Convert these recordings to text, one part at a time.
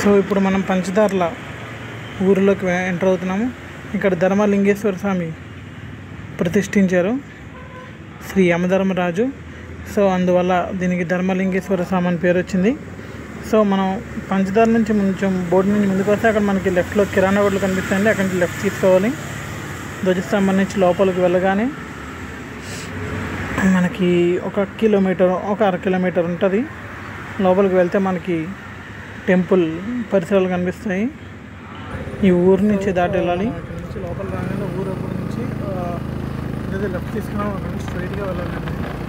So ఇప్పుడు మనం Panchadarla ఊరిలోకి enter అవుతున్నాము ఇక్కడ ధర్మలింగేశ్వర స్వామి ప్రతిష్ఠించారు శ్రీ యమధర్మరాజు సో అందువల్ల దీనికి ధర్మలింగేశ్వర స్వామి అని పేరు వచ్చింది సో మనం పంచదార నుంచి కొంచెం బోర్డు నుంచి ముందుకు వస్తే అక్కడ మనకి లెఫ్ట్లో కిరాణా కొట్లు కనిపిస్తాయండి అక్కడి నుంచి లెఫ్ట్ తీసుకోవాలి ధ్వజస్తంభం నుంచి లోపలికి వెళ్ళగానే మనకి ఒక కిలోమీటర్ ఒక అర కిలోమీటర్ ఉంటుంది లోపలికి వెళ్తే మనకి టెంపుల్ పరిసరాలు కనిపిస్తాయి ఈ ఊరు నుంచి దాటి వెళ్ళాలి ఇక్కడ నుంచి లోపల రాగానే ఊరు అప్పటి నుంచి ఏదైతే లెఫ్ట్ తీసుకున్నాం అక్కడ నుంచి స్ట్రైట్గా వెళ్ళాలండి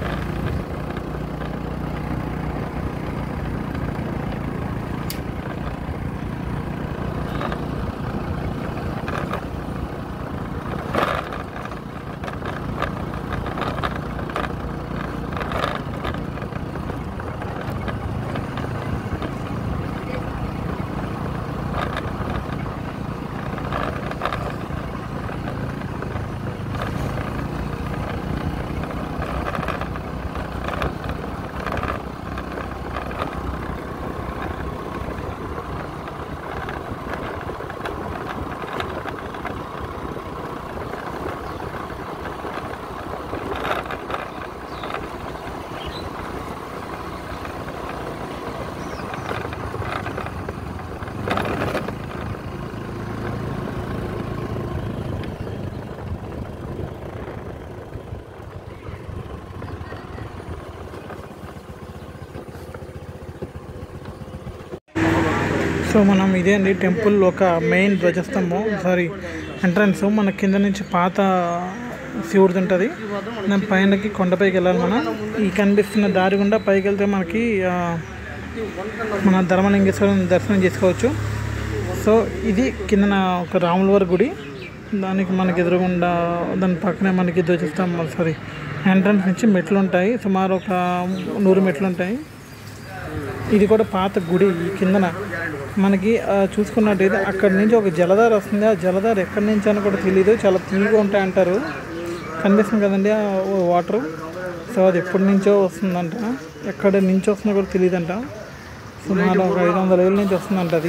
సో మనం ఇదే అండి టెంపుల్ ఒక మెయిన్ ధ్వజస్తంభం సారీ ఎంట్రన్స్ మన కింద నుంచి పాత శివుడిది ఉంటుంది దాని పైనకి కొండపైకి వెళ్ళాలి మనం ఈ కనిపిస్తున్న దారి గుండా పైకి వెళ్తే మనకి ఆ, మన ధర్మలింగేశ్వరం దర్శనం చేసుకోవచ్చు సో ఇది కిందన ఒక రాములవారి గుడి దానికి మనకి ఎదురుగుండా దాని పక్కనే మనకి ధ్వజస్తంభం సారీ ఎంట్రన్స్ నుంచి మెట్లు ఉంటాయి సుమారు ఒక నూరు మెట్లు ఉంటాయి ఇది కూడా పాత గుడి ఈ కిందన మనకి ఆ, చూసుకున్నట్టయితే అక్కడి నుంచి ఒక జలధార వస్తుంది ఆ జలధార ఎక్కడి నుంచి అని కూడా తెలియదు చాలా తీగా ఉంటాయి అంటారు కనిపిస్తుంది కదండి ఆ వాటర్ సో అది ఎప్పటి నుంచో వస్తుందంట ఎక్కడి నుంచి వస్తుందో కూడా తెలియదంట సుమారు ఒక ఐదు వందల ఏళ్ళ నుంచి వస్తుందంట అది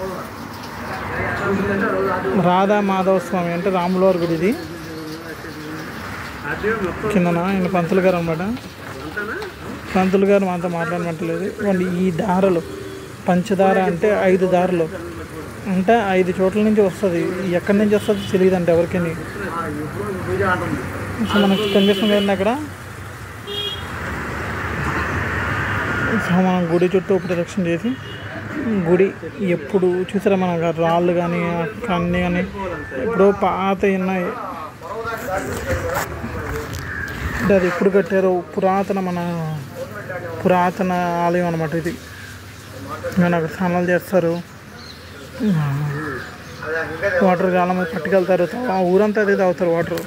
రాధా మాధవ స్వామి అంటే రాములవారి గుడి ఇది కిందన ఆయన పంతులు గారు అనమాట పంతులు గారు మాతో మాట్లాడమంటలేదు ఇవ్వండి ఈ దారలు పంచదార అంటే ఐదు దారులు అంటే ఐదు చోట్ల నుంచి వస్తుంది ఎక్కడి నుంచి వస్తుంది తెలియదు అంటే ఎవరికి సో మనకి కనిపిస్తుంది కదండి అక్కడ సో మనం గుడి చుట్టూ ప్రదక్షిణ చేసి గుడి ఎప్పుడు చూసారా మన రాళ్ళు కానీ అన్నీ కానీ ఎప్పుడో పాత ఉన్నాయి అంటే అది ఎప్పుడు కట్టారో పురాతన మన పురాతన ఆలయం అనమాట ఇది నేను అక్కడ స్నానాలు చేస్తారు వాటర్ చాలా మంది పట్టుకెళ్తారు ఆ ఊరంతా అదే తాగుతారు వాటర్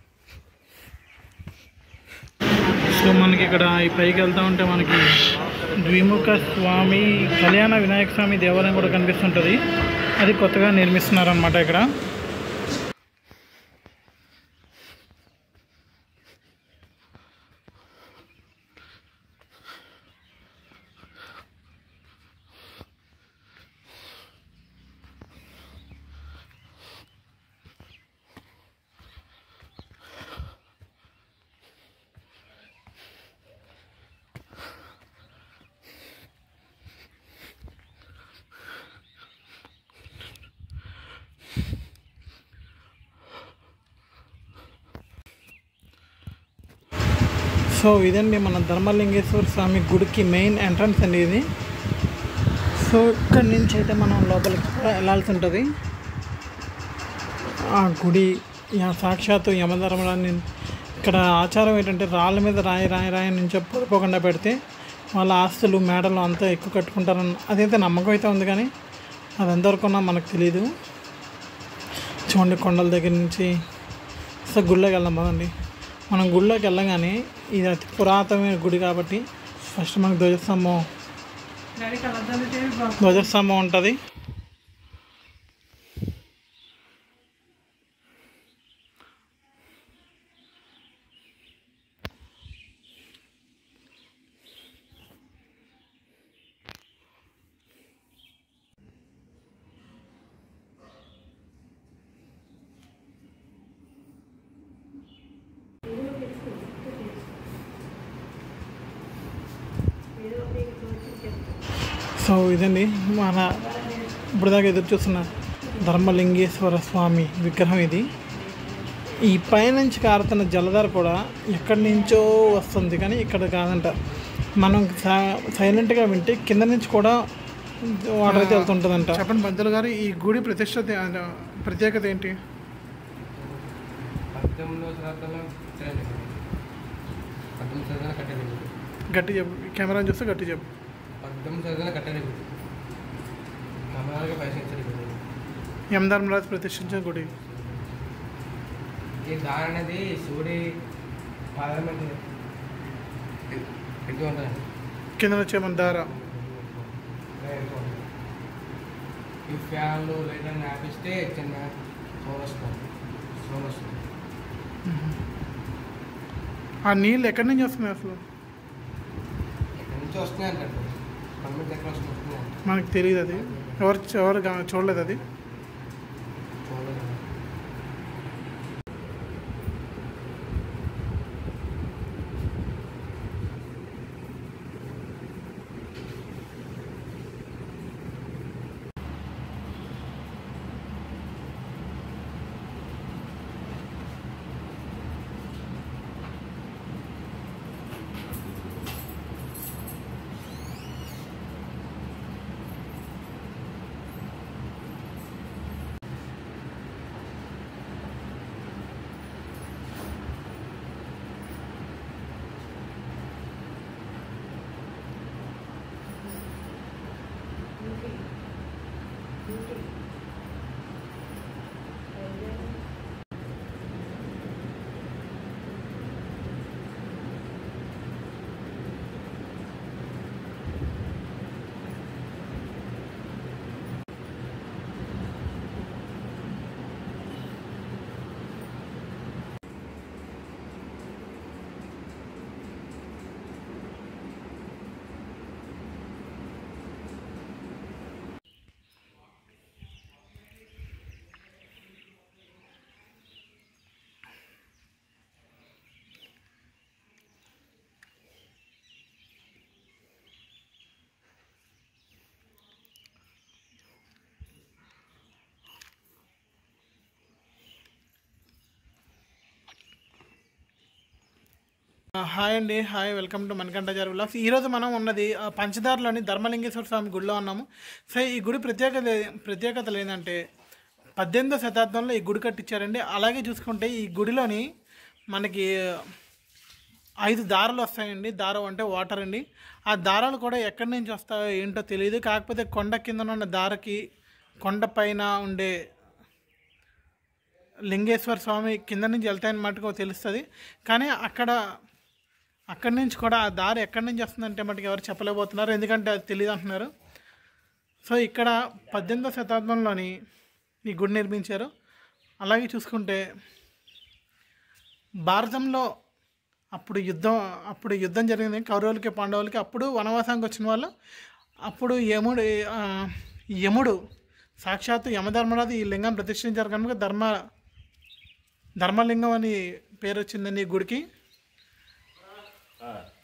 సో మనకి ఇక్కడ ఈ పైకి వెళ్తా ఉంటే మనకి ద్విముఖ స్వామి కళ్యాణ వినాయక స్వామి దేవాలయం కూడా కనిపిస్తుంటుంది అది కొత్తగా నిర్మిస్తున్నారనమాట ఇక్కడ సో ఇదండి మన ధర్మలింగేశ్వర స్వామి గుడికి మెయిన్ ఎంట్రన్స్ అండి ఇది సో ఇక్కడి నుంచి అయితే మనం లోపలికి కూడా వెళ్ళాల్సి ఉంటుంది ఆ గుడి యా- సాక్షాత్తు యమధర్మరాన్ని ఇక్కడ ఆచారం ఏంటంటే రాళ్ళ మీద రాయి రాయి రాయి నుంచి పడిపోకుండా పెడితే వాళ్ళ ఆస్తులు మేడలు అంతా ఎక్కువ కట్టుకుంటారని అదైతే నమ్మకం అయితే ఉంది కానీ అది ఎంతవరకు ఉన్నా మనకు తెలియదు చూడండి కొండల దగ్గర నుంచి సో గుళ్ళోకి వెళ్దాం పదండి మనం గుళ్ళోకి వెళ్ళగానే ఇది అతి పురాతనమైన గుడి కాబట్టి ఫస్ట్ మనకు ధ్వజస్తంభం ధ్వజస్తంభం ఉంటుంది సో ఇదండి మన ఇప్పుడు దాకా ఎదురు చూస్తున్న ధర్మలింగేశ్వర స్వామి విగ్రహం ఇది ఈ పైనుంచి కారుతున్న జలధార కూడా ఎక్కడి నుంచో వస్తుంది కానీ ఇక్కడ కాదంట మనం సై- సైలెంట్గా వింటే కింద నుంచి కూడా వాటర్ అయితే వెళ్తుంటుందంట చెప్పండి పంతులు గారు ఈ గుడి ప్రతిష్ట ప్రత్యేకత ఏంటి పద్దెనిమిదో శతాబ్దంలో కట్టారండి పద్దెనిమిది శతాబ్దంలో కట్టారు ఇది. గట్టి చెప్పు కెమెరా చూస్తే గట్టి చెప్పు పద్దెనిమిది శతాబ్దంలో కట్టారు ఇది. కమలాలుగా ప్రశ్నించారు ఇది. ఎం ధర్మరాజు ప్రతిష్ఠించిన గుడి ఈ దారి అనేది శివుడి పార్లమెంట్ ఎటు ఉంటుందండి కింద వచ్చే మన దార ఈ ఫ్యాన్లు లైట్లను ఆపిస్తే చిన్న సోన్ వస్తుంది సోన్ వస్తుంది ఆ నీళ్ళు ఎక్కడి నుంచి వస్తున్నాయి అసలు ఎక్కడి నుంచి వస్తున్నాయి అంటారు పర్మిట్ ఎక్కడ వస్తుంది మనకు తెలియదు అది ఎవరు ఎవరు గా- చూడలేదు అది చూడలేదు ఆ, హాయ్ అండి హాయ్ వెల్కమ్ టు మణికంఠ జారి బ్లాగ్స్ ఈరోజు మనం ఉన్నది ఆ, పంచదారలోని ధర్మలింగేశ్వర స్వామి గుడిలో ఉన్నాము సో ఈ గుడి ప్రత్యేకత ప్రత్యేకతలు ఏంటంటే పద్దెనిమిదో శతాబ్దంలో ఈ గుడి కట్టించారండి అలాగే చూసుకుంటే ఈ గుడిలోని మనకి ఐదు దారాలు వస్తాయండి దారం అంటే వాటర్ అండి ఆ దారాలు కూడా ఎక్కడి నుంచి వస్తాయో ఏంటో తెలియదు కాకపోతే కొండ కింద ఉన్న దారకి కొండ పైన ఉండే లింగేశ్వర స్వామి కింద నుంచి వెళ్తాయని మటుకు తెలుస్తుంది కానీ అక్కడ అక్కడి నుంచి కూడా ఆ దారి ఎక్కడి నుంచి వస్తుందంటే మటుకు ఎవరు చెప్పలేకపోతున్నారు ఎందుకంటే అది తెలియదు అంటున్నారు సో ఇక్కడ పద్దెనిమిదవ శతాబ్దంలోని ఈ గుడి నిర్మించారు అలాగే చూసుకుంటే భారతంలో అప్పుడు యుద్ధం అప్పుడు యుద్ధం జరిగింది కౌరవులకి పాండవులకి అప్పుడు వనవాసానికి వచ్చిన వాళ్ళు అప్పుడు యముడు ఆ, యముడు సాక్షాత్తు యమధర్మరాజు ఈ లింగం ప్రతిష్ఠించారు కనుక ధర్మ ధర్మలింగం అని పేరు వచ్చిందండి ఈ గుడికి ఆ,